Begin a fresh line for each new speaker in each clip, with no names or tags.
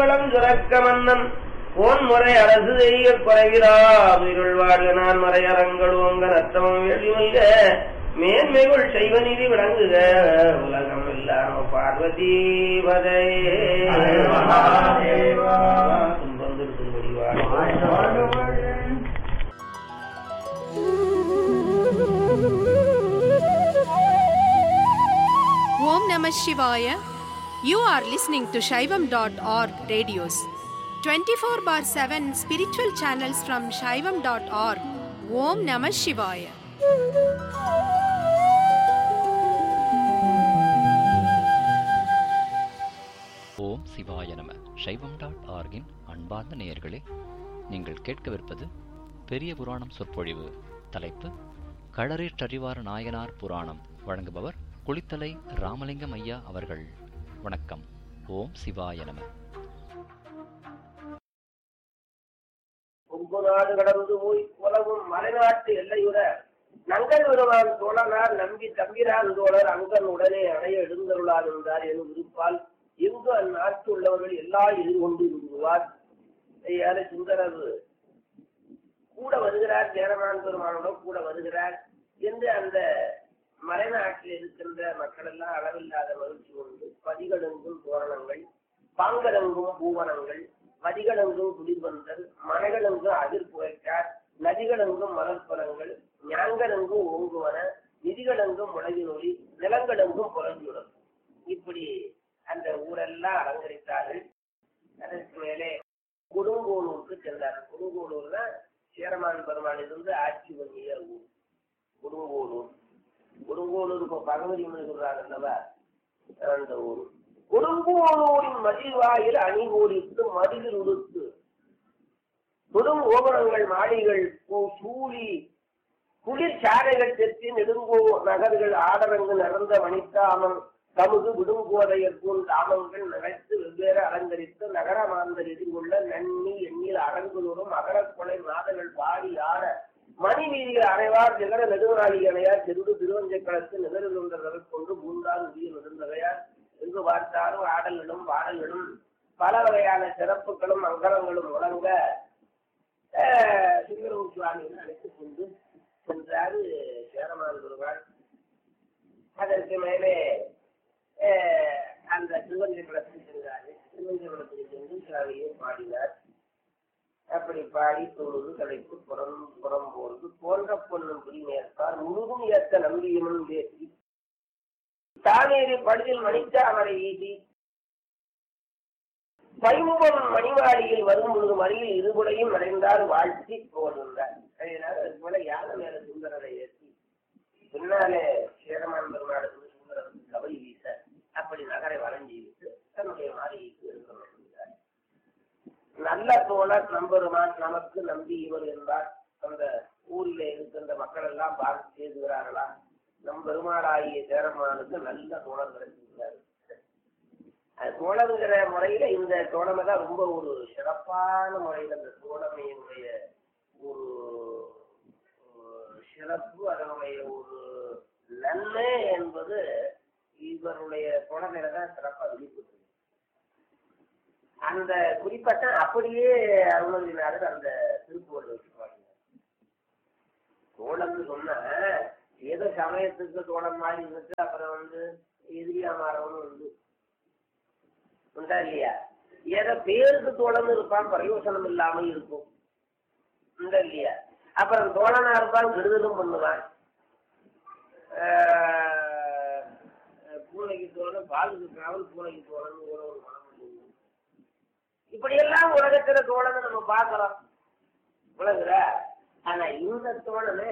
பொற்களம் சுரக்க மன்னன் போன்முறை அரசு செய்ய குறைவிலாதுருள் வாழ்க நான் மறையறங்கள் ஓங்க ரத்தமும் வெளிமல்க மேன்மைகள் செய்வ நீதி விளங்குக உலகம் இல்லாம பார்வதி பதையே துன்பம் திருத்தும்படி வாழ்க
Om Namah Shivaya. You are listening to Shaivam.org radios. 24 bar 7 spiritual channels from Shaivam.org. Om Namah Shivaya.
ஓம் சிவாய நம சைவம் டாட் ஆர்கின் அன்பார்ந்த நேயர்களே நீங்கள் கேட்கவிருப்பது பெரிய புராணம் சொற்பொழிவு தலைப்பு களரேற்றறிவார் நாயனார் புராணம் வழங்குபவர் குளித்தலை ராமலிங்கம் ஐயா அவர்கள் வணக்கம் ஓம் சிவாய நம
கொங்கு நாடு கடந்து போய் உலகும் மலைநாட்டு எல்லையுற நங்கல் விருவான் சோழனார் நம்பி தம்பிரான் தோழர் அங்கன் உடனே அடைய எழுந்தருளார் என்றார் எனும் விருப்பால் எங்கு அந்நாட்டு உள்ளவர்கள் எல்லா எதிர்கொண்டு விடுவார் ஐயாறு சுந்தரர் கூட வருகிறார் சேரமான் பெருமானுடன் கூட வருகிறார் என்று அந்த மலைநாட்டில் இருக்கின்ற மக்கள் எல்லாம் அளவில்லாத மகிழ்ச்சி கொண்டு பதிகளெங்கும் தோரணங்கள் பாங்கலெங்கும் பூவனங்கள் மதிகளெங்கும் குடிபந்தல் மனைகளெங்கும் அதிர் புகைக்கார் நதிகளெங்கும் மலர்பலங்கள் ஞாங்கலெங்கும் ஓங்குவன நிதிகளெங்கும் முளைவினொலி நிலங்களெங்கும் புலஞ்சுடன் இப்படி அந்த ஊரெல்லாம் அலங்கரித்தார்கள் அதற்கு மேலே கொடுங்கோளூருக்கு சென்றார் கொடுங்கோளூர்னா சேரமான் பெருமாள் இருந்து ஆட்சி பண்ணிய ஊர் கொடுங்கோளூர் கொடுங்கோளூர் இப்போ பகவதி சொல்றாங்க அல்லவா அந்த ஊர் கொடுங்கோளூரின் மதிவாயில் அணிகோடித்து மதிலில் உடுத்து தொடும் ஓபனங்கள் மாடிகள் பூ- சூழி குளிர் சாலைகள் தெற்றி நெடுங்கோ நகர்கள் ஆடரங்கு நிறந்த மணித்தாமம் தமுது விடுங்கோதையர் போல் தாமங்கள் நினைத்து வெவ்வேறு அலங்கரித்து நகர மாந்தர் எதிர்கொள்ள நன்னி எண்ணில் அரங்குதோறும் அகரக்கொலை நாதங்கள் பாடி ஆட மணி வீதியில் அறைவார் நிகர நெடுநாளி அணையார் சென்று திருவஞ்சை களத்து நிகழ்கின்றவர்கள் கொண்டு பூந்தால் உயிர் விழுந்தவையார் எங்கு பார்த்தாலும் ஆடல்களும் பாடல்களும் பல வகையான சிறப்புகளும் மங்களங்களும் முழங்க ஆஹ், சிங்கரவு சுவாமியை அழைத்துக் கொண்டு சென்றாரு சேரமான் பெருமாள் அதற்கு மேலே ஆஹ், அந்த திருவஞ்சகுலத்தில் சென்றாரு திருவஞ்சகுலத்தில் சென்று சாவியை பாடினார் அப்படி பாடி தொழுது தலைப்பு புறம் புறம் போர்ந்து போன்ற பொண்ணும் குடிமேற்பார் முழுதும் ஏத்த நம்பியமும் பேசி தானேறி படுதில் மணித்த அவரை ஈட்டி பைம்பொன் மணிவாடியில் வரும் பொழுது மறியில் இருபுடையும் அடைந்தார் வாழ்த்தி போகின்றார் அதனால அது போல யானை மேல சுந்தரரை ஏற்றி பின்னாலே சேரமான் பெருமாளுக்கு சுந்தரருக்கு கபடி வீச அப்படி நகரை வளைஞ்சி விட்டு தன்னுடைய மாளிகைக்கு இருக்கிறார் நல்ல தோழர் நம்பெருமான் நமக்கு நம்பி இவர் என்பார் அந்த ஊரில் இருக்கின்ற மக்கள் எல்லாம் பார்த்து பேசுகிறார்களா நம் பெருமாளாகிய சேரமானுக்கு நல்ல தோழர் கிடைச்சிருக்கிறார் அது தோழங்கிற முறையில இந்த தோழமை தான் ரொம்ப ஒரு சிறப்பான முறையில் அந்த தோழமையினுடைய ஒரு ஒரு சிறப்பு அதனுடைய ஒரு நன்மை என்பது இவருடைய தோழமையில தான் சிறப்பாக வெளிப்பட்டு அந்த குறிப்பட்ட அப்படியே அருணகிரிநாதர் அந்த திருப்புவள் வச்சுக்குவாங்க தோழம்னு சொன்னா ஏதோ சமயத்துக்கு தோழம் மாதிரி இருந்துட்டு அப்புறம் வந்து எதிரியா மாறவனும் உண்டு உண்டா இல்லையா ஏதோ பேருக்கு தோழன் இருப்பான் பிரயோசனம் இல்லாம இருக்கும் உண்டா இல்லையா அப்புறம் தோழனா இருப்பான் கெடுதலும் பண்ணுவான் ஆஹ் பூனைக்கு தோழன் பாலுக்கு காவல் பூனைக்கு தோழன் ஒரு ஒரு மனம் உண்டு. இப்படியெல்லாம் உலகத்துல தோழனை நம்ம பார்க்கலாம் விளங்குற ஆனா இந்த தோழனு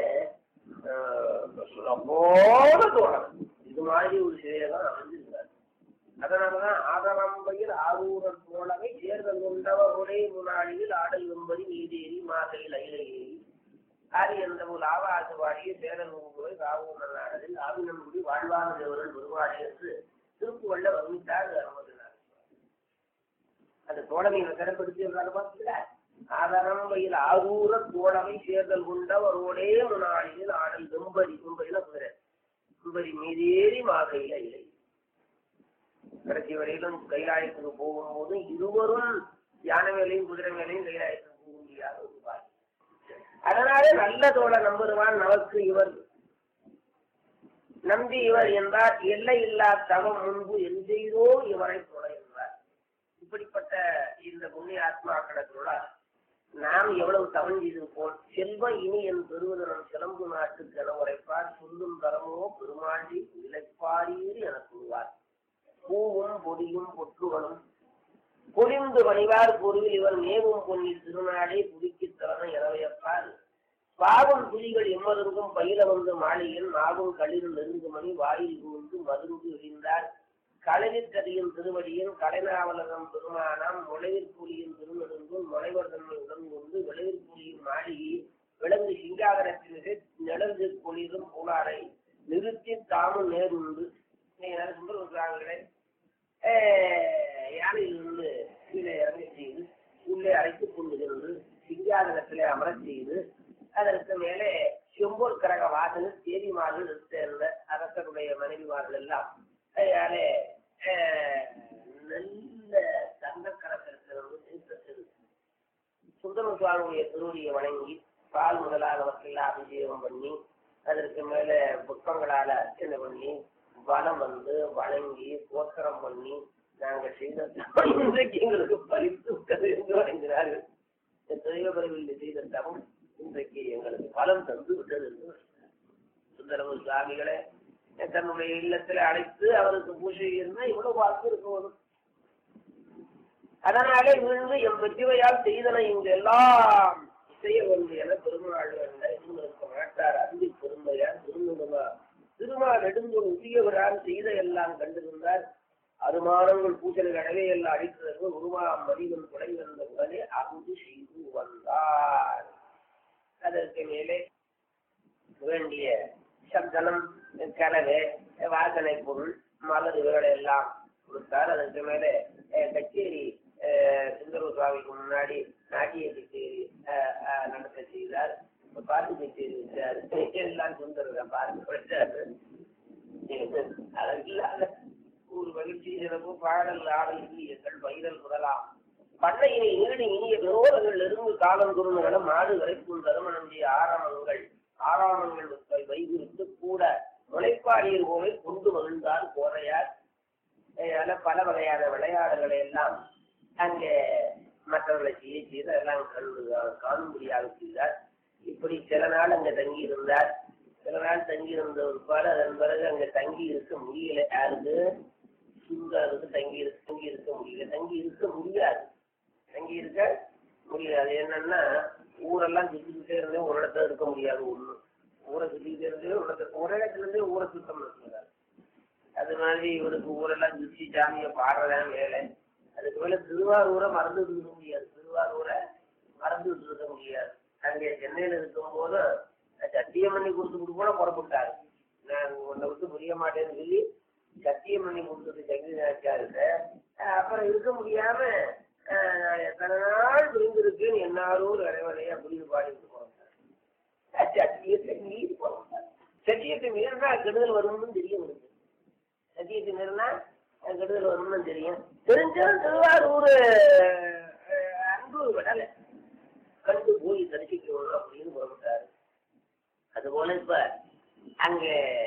போல தோழன் இது மாதிரி ஒரு சிலையெல்லாம் அமைஞ்சிருக்காரு அதனாலதான் ஆதரம்பையில் ஆரூரர் தோழமை தேர்தல் கொண்டவ ஒரே முன்னாடியில் ஆடல் வெம்பரி நீதேறி மாதையில் அயில ஏறி ஆரி என்ற ஒரு ஆவாசு வாடிய சேரல் ஊங்குவை காவூர் நாடலில் ஆவினங்குடி வாழ்வான தேவரன் வருவாடி என்று திருப்புகள்ல வர்ணித்தார் அனுமதினார் அந்த தோழமையை சிறப்படுத்தி பார்த்தீங்களா ஆதரம்பையில் ஆரூர தோழமை சேர்தல் கொண்ட ஒரே முன்னாளில் ஆடல் வெம்பரி வெம்பரில குதிரை வெம்பரி மீதேறி மாதையில இல்லை கடைசி வரையிலும் கைலாயத்துக்கு போகும்போது இருவரும் யானை மேலையும் குதிரை மேலையும் கைலாயத்துக்கு போக முடியாத ஒரு பாய் அதனால நல்ல தோழ நம்புவான் நமக்கு இவர் நம்பி இவர் என்றார் எல்லை இல்லா தவம் முன்பு எந்தெய்தோ இவரை தொலை என்றார் இப்படிப்பட்ட இந்த புண்ணிய ஆத்மாக்களோட நாம் எவ்வளவு தவம் செய்து போல் செல்வம் இனி என் பெருவதனம் சிலம்பு நாட்டுக்கு என உரைப்பார் சொல்லும் தரமோ பெருமாண்டி இழைப்பாரீர் என கூறுவார் பூவும் பொடியும் பொற்றுகளும் பொழிந்து வணிவார் பொருவில் இவர் மேவும் பொன்னி திருநாடே புதுக்கி தரணும் என வியப்பார் பாவம் புலிகள் எம்மருங்கும் பயில வந்து மாளிகையில் நாவும் களிர் நெருங்குமணி வாயில் புகுந்து மருந்து எழிந்தார் களவிற்கதியின் திருவடியின் கலைநாவலகம் பெருமானாம் முளைவிற்புலியின் திருநெடுங்கும் முளைவர் தன்மை உடன் கொண்டு விளைவிற்புலியின் மாளிகை விலங்கு சிங்காகரத்திற்கு நிழந்து குளிரும் பூலாரை நிறுத்தி தாமும் நேருண்டு சொல்றாங்களே யானையிலிருந்து கீழே இறங்கி செய்து உள்ளே அழைத்துக் கொண்டு சென்று சிங்காதனத்திலே அமரச் செய்து அதற்கு மேலே செம்பூர் கரக வாசல் தேதிமார்கள் சேர்ந்த அரசருடைய மனைவிமார்கள் எல்லாம் அதனாலே நல்ல தங்க கரத்திலிருந்து தீர்த்தத்தில் சுந்தர சுவாமியுடைய திருவடியை வணங்கி பால் முதலானவற்றையெல்லாம் அபிஷேகம் பண்ணி அதற்கு மேல புஷ்பங்களால அர்ச்சனை பண்ணி வனம் வந்து வணங்கி கோத்திரம் பண்ணி நாங்க செய்த இன்றைக்கு எங்களுக்கு பலித்து விட்டது என்று வணங்கினார்கள் தெய்வ பரவில் செய்த தவம் இன்றைக்கு எங்களுக்கு பலம் தந்து விட்டது என்று சுந்தரமு சுவாமிகளை தன்னுடைய இல்லத்துல அழைத்து அவருக்கு பூஜை இருந்தா இவ்வளவு வாக்கு இருக்கும் அதனாலே விழுந்து என் வெற்றிவையால் செய்தன இங்கு எல்லாம் செய்ய வேண்டும் என பெருமாள் இருக்க மாட்டார் அன்பு பெருமையார் திருநெடுமா திருமா நெடுங்கோல் உரியவரால் செய்த எல்லாம் கண்டிருந்தார் அருமானங்கள் பூஜனை கடவே எல்லாம் அடித்ததற்கு உருவா மதிவன் கொடை வந்த உடனே அங்கு செய்து வந்தார் அதற்கு மேலே வேண்டிய சப்தனம் கலவை வாசனை பொருள் மலர் இவர்களை எல்லாம் கொடுத்தார் அதற்கு மேலே கச்சேரி சுந்தர சுவாமிக்கு முன்னாடி நாட்டிய கச்சேரி நடத்த செய்தார் பாட்டு கச்சேரி வச்சார் எல்லாம் சுந்தர பாட்டு வச்சாரு அதற்கில்லாத ஒரு மகிழ்ச்சி சிறப்பு பாடல் ஆடல் எங்கள் பயிரல் முதலாம் பண்ணையினை நீடி இனிய விரோதங்கள் இருந்து காலம் குறுநுகள மாடு வரைக்கும் தருமணந்திய ஆரம்பங்கள் ஆறாமங்கள் வைகுறித்து கூட முளைப்பாடியர் போல கொண்டு மகிழ்ந்தார் கோரையார் அதனால பல வகையான விளையாடுகளை எல்லாம் அங்கே மற்றவர்களை செய்ய செய்து அதெல்லாம் கண்டு காணும்படியாக செய்தார் இப்படி சில நாள் அங்க தங்கி இருந்தார் சில நாள் தங்கி இருந்த ஒரு பாடு அதன் பிறகு அங்க தங்கி இருக்க முடியல யாருக்கு சுந்தருக்கு தங்கி இருக்க தங்கி இருக்க முடியல தங்கி இருக்க முடியாது தங்கி இருக்க முடியாது என்னன்னா ஊரெல்லாம் சுத்திக்கிட்டே இருந்தே ஒரு இடத்துல இருக்க முடியாது ஒண்ணு ஊரை சுத்திக்கிட்டே இருந்தே ஒரு இடத்துல ஒரே இடத்துல இருந்தே ஊரை சுத்தம் இருக்கிறார் அது மாதிரி இவருக்கு ஊரெல்லாம் சுத்தி சாமியை பாடுறதான் வேலை அதுக்கு மேல திருவாரூரை மறந்துட்டு இருக்க முடியாது திருவாரூரை மறந்துட்டு இருக்க முடியாது அங்கே சென்னையில இருக்கும் போது சத்தியம் பண்ணி கொடுத்துட்டு கூட புறப்பட்டாரு நான் உன்னை விட்டு புரிய மாட்டேன்னு சொல்லி சத்தியம் பண்ணி கொடுத்துட்டு சங்கி நினைச்சாரு அப்புறம் இருக்க முடியாம எத்தனை நாள் விருந்திருக்குன்னு என்னாரும் இறைவனை அப்படின்னு பாடிட்டு போறாங்க சத்தியத்தை மீறி போறாங்க சத்தியத்தை மீறினா கெடுதல் வரும்னு தெரியும் எனக்கு சத்தியத்தை மீறினா கெடுதல் வரும்னு தெரியும் தெரிஞ்சாலும் திருவாரூர் அன்பு விடலை கண்டு போய் தரிசிக்கணும் அப்படின்னு புறப்பட்டாரு அதுபோல இப்ப அங்க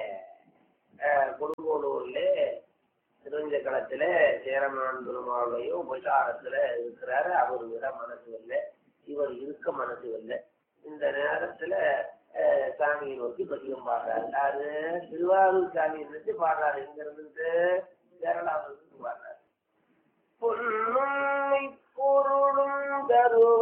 கொடுங்கோலூர்ல திருவஞ்ச களத்துல சேரமான் பெருமாளுடைய உபசாரத்துல இருக்கிறாரு அவர் விட மனசு இல்லை இவர் இருக்க மனசு இல்லை இந்த நேரத்துல சாமியை நோக்கி பதிகம் பாடுறாரு அது திருவாரூர் சாமி இருந்துச்சு பாடுறாரு இங்க இருந்துட்டு கேரளாவில் இருந்து பாடுறாரு பொன்னும் பொருளும் தரும்